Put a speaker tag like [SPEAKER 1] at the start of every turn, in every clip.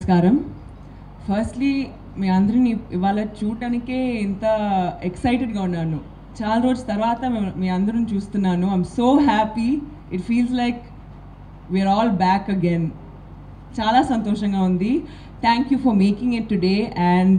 [SPEAKER 1] నమస్కారం ఫస్ట్లీ మీ అందరిని ఇవాళ చూడటానికే ఇంత ఎక్సైటెడ్గా ఉన్నాను చాలా రోజుల తర్వాత మేము- మీ అందరం చూస్తున్నాను I'm so happy it feels like we're all back again చాలా సంతోషంగా ఉంది thank you for making it today and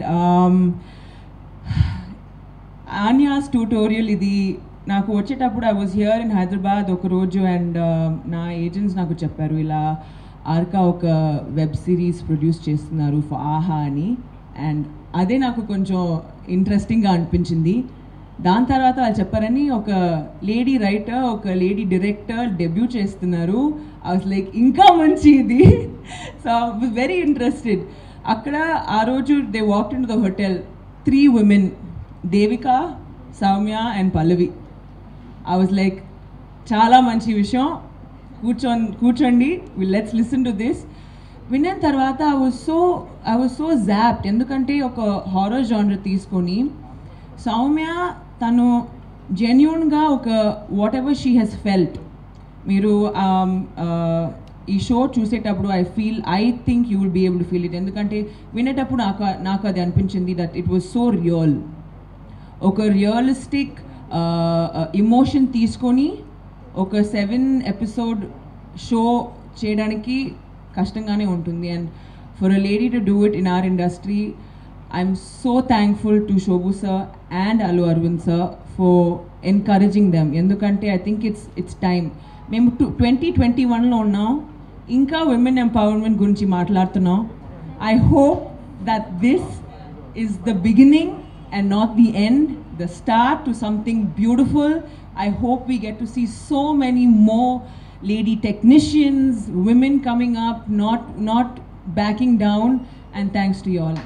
[SPEAKER 1] Anya's tutorial ఇది నాకు వచ్చేటప్పుడు I was here in Hyderabad ఒక రోజు అండ్ నా ఏజెంట్స్ నాకు చెప్పారు ఇలా ఆర్కా ఒక వెబ్ సిరీస్ ప్రొడ్యూస్ చేస్తున్నారు ఫర్ ఆహా అని అండ్ అదే నాకు కొంచెం ఇంట్రెస్టింగ్గా అనిపించింది దాని తర్వాత వాళ్ళు చెప్పారని ఒక లేడీ రైటర్ ఒక లేడీ డైరెక్టర్ డెబ్యూ చేస్తున్నారు ఐ వాస్ లైక్ ఇంకా మంచి ఇది సో వెరీ ఇంట్రెస్టెడ్ అక్కడ ఆ రోజు they walk in the hotel three women Devika Soumya and Pallavi I was like చాలా మంచి విషయం కూర్చో కూర్చోండి లెట్స్ లిసన్ టు దిస్ విన్న తర్వాత I was so I was so zapped ఎందుకంటే ఒక హారర్ జానర్ తీసుకొని సౌమ్య తను జెన్యున్గా ఒక whatever she has felt మీరు um, uh, ఈ షో చూసేటప్పుడు I feel I think you will be able to feel it ఎందుకంటే వినేటప్పుడు నాకు నాకు అది అనిపించింది that it was so real ఒక రియలిస్టిక్ ఇమోషన్ తీసుకొని ఒక సెవెన్ ఎపిసోడ్ షో చేయడానికి కష్టంగానే ఉంటుంది and for a lady to do it in our industry I'm so thankful to Shobu sir and Allu Aravind sir for encouraging them ఎందుకంటే I think it's it's time మేము two twenty twenty వన్లో ఉన్నాం ఇంకా women empowerment గురించి మాట్లాడుతున్నాం I hope that this is the beginning and not the end, the start to something beautiful. I hope we get to see so many more lady technicians, women coming up, not not backing down. And thanks to you all.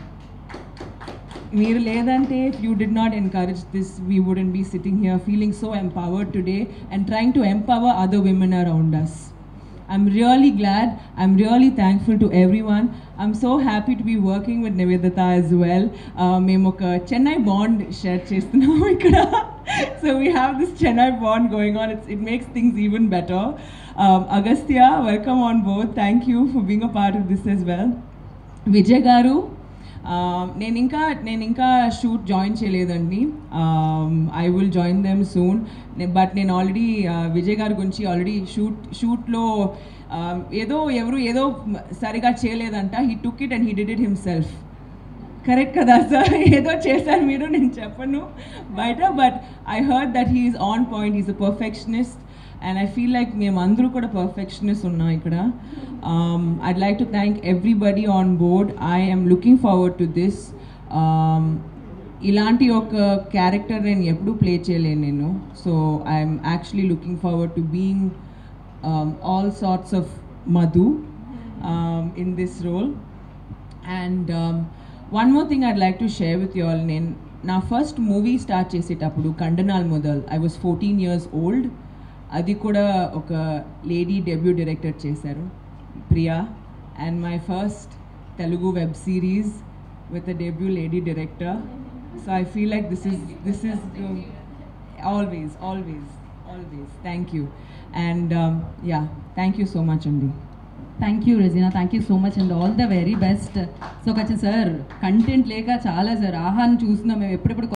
[SPEAKER 1] మీరు లేదంటే if you did not encourage this, we wouldn't be sitting here feeling so empowered today and trying to empower other women around us. I'm really glad. I'm really thankful to everyone. I'm so happy to be working with Nivedita as well. Uh, మేము ఒక Chennai bond share చేస్తున్నాము ఇక్కడ so we have this Chennai bond going on it's it makes things even better Agastya welcome on board thank you for being a part of this as well Vijay garu uh, నేను ఇంకా నేను ఇంకా shoot join చేయలేదండి I will join them soon but నేను already Vijay గారి గురించి already shoot షూట్లో ఏదో ఎవరు ఏదో సరిగా చేయలేదంట he took it and he did it himself correct కదా సార్ ఏదో చేశారు మీరు నేను చెప్పను బయట but I heard that he's on point is a perfectionist and I feel like మేము అందరూ కూడా పర్ఫెక్షనిస్ట్ ఉన్నాం ఇక్కడ I'd like to thank everybody on board I am looking forward to this ఇలాంటి ఒక క్యారెక్టర్ నేను ఎప్పుడూ ప్లే చేయలేను నేను so I'm actually looking forward to being all sorts of Madhu in this role and one more thing I'd like to share with you all నేను నా first movie start చేసేటప్పుడు Kanda Naal Mudhal I was fourteen years old అది కూడా ఒక lady debut director చేశారు Priya and my first Telugu web series with a debut lady director so I feel like this is this is always always always thank you and yeah thank you so much అండి
[SPEAKER 2] thank you Regina thank you so much and all the very best so కొంచెం sir content లేక చాలా sir ఆహాన్ని చూస్తున్నాం మేము ఎప్పుడెప్పుడు